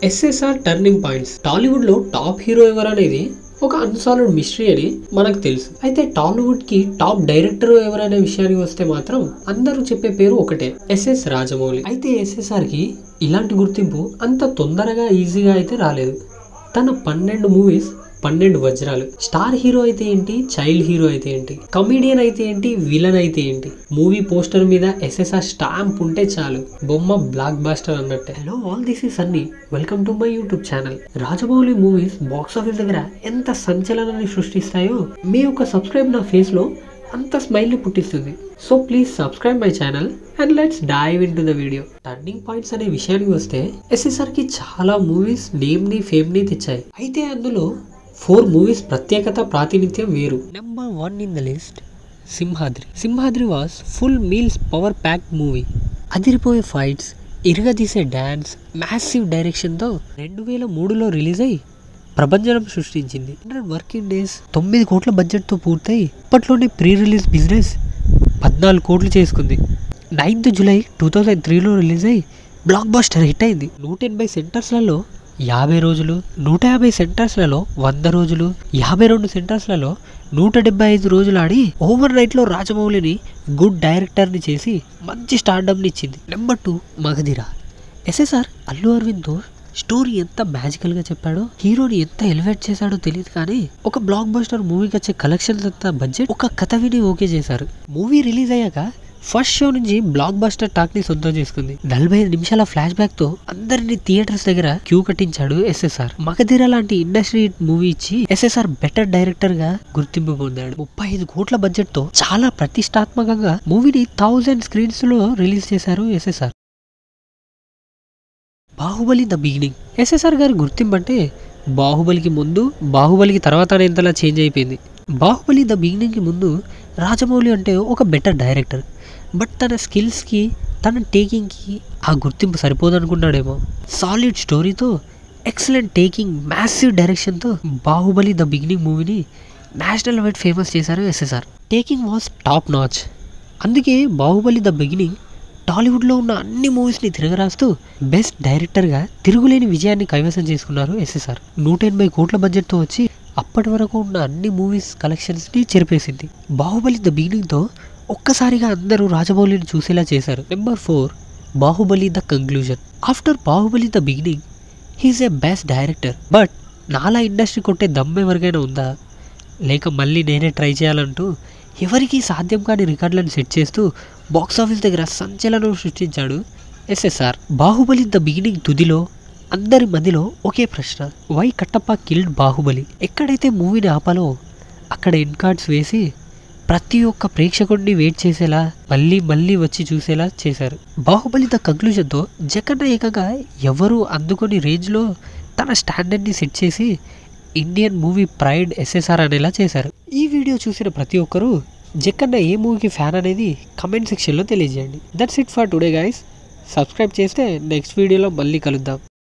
SSR turning points Tollywood లో top hero ఎవరు అనేది ఒక అన్సాల్వ్డ్ మిస్టరీ అని మనకు తెలుసు అయితే టాలీవుడ్ కి టాప్ డైరెక్టర్ ఎవరనే విషయానికి వస్తే మాత్రం అందరూ చెప్పే పేరు ఒకటే ఎస్ఎస్ రాజమౌళి అయితే ఎస్ఎస్ఆర్ కి ఇలాంటి గుర్తింపు అంత తొందరగా ఈజీగా అయితే రాలేదు తన పన్నెండు మూవీస్ పన్నెండు వజ్రాలు స్టార్ హీరో అయితే ఏంటి చైల్డ్ హీరో అయితే ఏంటి కమీడియన్ అయితే ఏంటి విలన్ అయితే ఏంటి మూవీ పోస్టర్ మీద ఎస్ఎస్ఆర్ స్టాంప్ ఉంటే చాలు బొమ్మ బ్లాక్ బాస్టర్ అన్నట్టే హలో ఆల్ దిస్ ఇస్ అన్ని welcome to my YouTube channel Rajamouli movies box office దగ్గర ఎంత సంచలనాన్ని సృష్టిస్తాయో మీ యొక్క సబ్స్క్రైబ్ నా ఫేస్ లో అంత స్మైల్ ని పుట్టిస్తుంది so please subscribe my channel and let's dive into the video turning points అనే విషయానికి వస్తే ఎస్ఎస్ఆర్ కి చాలా మూవీస్ నేమ్ ని ఫేమ్ ని తెచ్చాయి అయితే అందులో ఫోర్ మూవీస్ ప్రత్యేకత ప్రాతినిధ్యం వేరు number one in the list Simhadri Simhadri was full meals power pack movie అదిరిపోయే ఫైట్స్ ఇరగదీసే డ్యాన్స్ మ్యాసివ్ డైరెక్షన్తో రెండు వేల మూడులో రిలీజ్ అయ్యి ప్రభంజనం సృష్టించింది హండ్రెడ్ వర్కింగ్ డేస్ తొమ్మిది కోట్ల బడ్జెట్తో పూర్తయి అప్పట్లోనే ప్రీ రిలీజ్ బిజినెస్ పద్నాలుగు కోట్లు చేసుకుంది నైన్త్ జూలై టూ థౌజండ్ త్రీలో రిలీజ్ అయ్యి బ్లాక్ బాస్టర్ హిట్ అయింది నూట ఎనభై సెంటర్స్లలో యాభై రోజులు నూట యాభై సెంటర్స్లలో వంద రోజులు యాభై రెండు సెంటర్స్లలో నూట డెబ్బై ఐదు రోజులు ఆడి ఓవర్ నైట్లో రాజమౌళిని గుడ్ డైరెక్టర్ని చేసి మంచి స్టార్డమ్ని ఇచ్చింది number two Magadheera SSR Allu అరవింద్తో స్టోరీ ఎంత మ్యాజికల్గా చెప్పాడో హీరోని ఎంత ఎలివేట్ చేశాడో తెలియదు కానీ ఒక బ్లాక్ బస్టర్ మూవీకి వచ్చే కలెక్షన్స్ అంతా బడ్జెట్ ఒక కథ విని ఓకే చేశారు మూవీ రిలీజ్ అయ్యాక ఫస్ట్ షో నుంచి బ్లాక్ బస్టర్ టాక్ ని సొంతం చేసుకుంది నలభై ఐదు నిమిషాల ఫ్లాష్ బ్యాక్ తో అందరినీ థియేటర్స్ దగ్గర క్యూ కట్టించాడు ఎస్ఎస్ఆర్ మగధీర లాంటి ఇండస్ట్రీ మూవీ ఇచ్చి ఎస్ఎస్ఆర్ బెటర్ డైరెక్టర్ గా గుర్తింపు పొందాడు ముప్పై ఐదు కోట్ల బడ్జెట్ తో చాలా ప్రతిష్టాత్మకంగా మూవీని థౌజండ్ స్క్రీన్స్ లో రిలీజ్ చేశారు SSR Baahubali the beginning SSR గారి గుర్తింపు అంటే బాహుబలికి ముందు బాహుబలికి తర్వాత ఎంతలా చేంజ్ అయిపోయింది బాహుబలి ద బిగినింగ్కి ముందు రాజమౌళి అంటే ఒక బెటర్ డైరెక్టర్ బట్ తన స్కిల్స్కి తన టేకింగ్కి ఆ గుర్తింపు సరిపోదనుకున్నాడేమో సాలిడ్ స్టోరీతో ఎక్సలెంట్ టేకింగ్ మ్యాసివ్ డైరెక్షన్తో బాహుబలి ద బిగినింగ్ మూవీని నేషనల్ వైడ్ ఫేమస్ చేశారు SSR taking was top notch అందుకే బాహుబలి ద బిగినింగ్ టాలీవుడ్లో ఉన్న అన్ని మూవీస్ని తిరగరాస్తూ బెస్ట్ డైరెక్టర్గా తిరుగులేని విజయాన్ని కైవసం చేసుకున్నారు ఎస్ఎస్ఆర్ నూట ఎనభై కోట్ల బడ్జెట్తో వచ్చి అప్పటి వరకు ఉన్న అన్ని మూవీస్ కలెక్షన్స్ని చెరిపేసింది బాహుబలి ద బిగినింగ్తో ఒక్కసారిగా అందరూ రాజమౌళిని చూసేలా చేశారు number four Baahubali the conclusion after Baahubali the beginning he is a best director but నాలా ఇండస్ట్రీ కొట్టే దమ్ ఎవరికైనా ఉందా లేక మళ్ళీ నేనే ట్రై చేయాలంటూ ఎవరికీ సాధ్యం కాని రికార్డులను సెట్ చేస్తూ బాక్స్ ఆఫీస్ దగ్గర సంచలనం సృష్టించాడు ఎస్ఎస్ఆర్ బాహుబలి ద బిగినింగ్ తుదిలో అందరి మధ్యలో ఒకే ప్రశ్న వై కట్టప్ప కిల్డ్ బాహుబలి ఎక్కడైతే మూవీని ఆపాలో అక్కడ ఎన్ కార్డ్స్ వేసి ప్రతి ఒక్క ప్రేక్షకుడిని వెయిట్ చేసేలా మళ్ళీ మళ్ళీ వచ్చి చూసేలా చేశారు బాహుబలి ద కంక్లూజన్తో జగన్న ఏకంగా ఎవరు అందుకొని రేంజ్లో తన స్టాండర్డ్ని సెట్ చేసి ఇండియన్ మూవీ ప్రైడ్ ఎస్ఎస్ఆర్ అనేలా చేశారు ఈ వీడియో చూసిన ప్రతి ఒక్కరూ జక్కన్న ఏ మూవీకి ఫ్యాన్ అనేది కమెంట్ సెక్షన్లో తెలియజేయండి that's it for today guys subscribe చేస్తే నెక్స్ట్ వీడియోలో మళ్ళీ కలుద్దాం